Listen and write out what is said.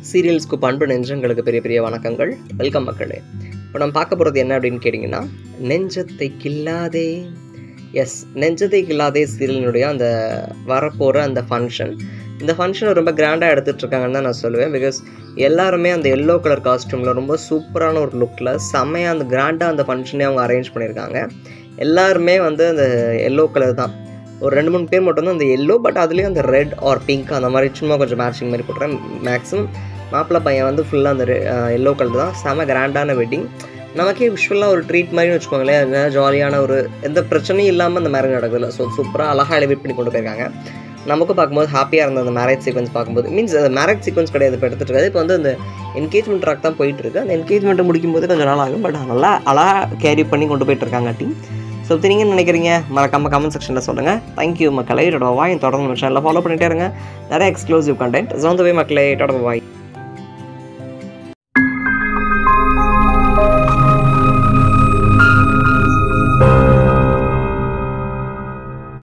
சீரியல்ஸ்க்கு பண்பு நெஞ்சங்களுக்கு பெரிய பெரிய வணக்கங்கள் வெல்கம் மக்களே இப்போ நம்ம பார்க்க போகிறது என்ன அப்படின்னு கேட்டிங்கன்னா நெஞ்சத்தை கில்லாதே எஸ் நெஞ்சத்தை கில்லாதே சீரியலினுடைய அந்த வரப்போகிற அந்த ஃபங்க்ஷன் இந்த ஃபங்க்ஷனை ரொம்ப கிராண்டாக எடுத்துகிட்டு இருக்காங்கன்னு தான் நான் சொல்லுவேன் பிகாஸ் எல்லாருமே அந்த எல்லோ கலர் காஸ்டியூமில் ரொம்ப சூப்பரான ஒரு லுக்கில் செம்மையாக அந்த கிராண்டாக அந்த ஃபங்க்ஷனே அவங்க அரேஞ்ச் பண்ணியிருக்காங்க எல்லாருமே வந்து அந்த எல்லோ கலர் தான் ஒரு ரெண்டு மூணு பேர் மட்டும் தான் அந்த எல்லோ பட் அதுலேயும் அந்த ரெட் ஆர் பிங்க் அந்த மாதிரி சும்மா கொஞ்சம் மேட்சிங் மாதிரி போட்டுறேன் மேக்ஸிமம் மாப்பிள்ளை பையன் வந்து ஃபுல்லாக அந்த எல்லோ கலர் தான் செம கிராண்டான வெட்டிங் நமக்கே விஷுவலாக ஒரு ட்ரீட் மாதிரின்னு வச்சுக்கோங்களேன் ஜாலியான ஒரு எந்த பிரச்சனையும் இல்லாமல் அந்த மேரேஜ் நடக்குதுல்ல ஸோ சூப்பராக அழகாக எலிவேட் பண்ணி கொண்டு போயிருக்காங்க நமக்கும் பார்க்கும்போது ஹாப்பியாக இருந்த அந்த மேரேஜ் சீக்வன்ஸ் பார்க்கும்போது மீன்ஸ் அந்த மேரேஜ் சீக்வன்ஸ் கிடையாது இப்போ எடுத்துகிட்டு இருக்காது இப்போ வந்து அந்த என்கேஜ்மெண்ட் ட்ராக் தான் போயிட்டு இருக்கு அந்த என்கேஜ்மெண்ட்டை முடிக்கும் போது கொஞ்சம் நாள் ஆகும் பட் நல்லா அழகாக கேரி பண்ணி கொண்டு போயிட்டு இருக்காங்க டீம் ஸோ நீங்கள் நினைக்கிறீங்க மறக்காம கமெண்ட் செக்ஷனில் சொல்லுங்கள் தேங்க்யூ மக்களே டோட வாய் தொடர்ந்து நம்ம சேனலில் ஃபாலோ பண்ணிட்டே இருங்க நிறைய எக்ஸ்க்ளூசிவ் கண்டென்ட் ஸோ வந்து போய் மக்களே டோட வாய்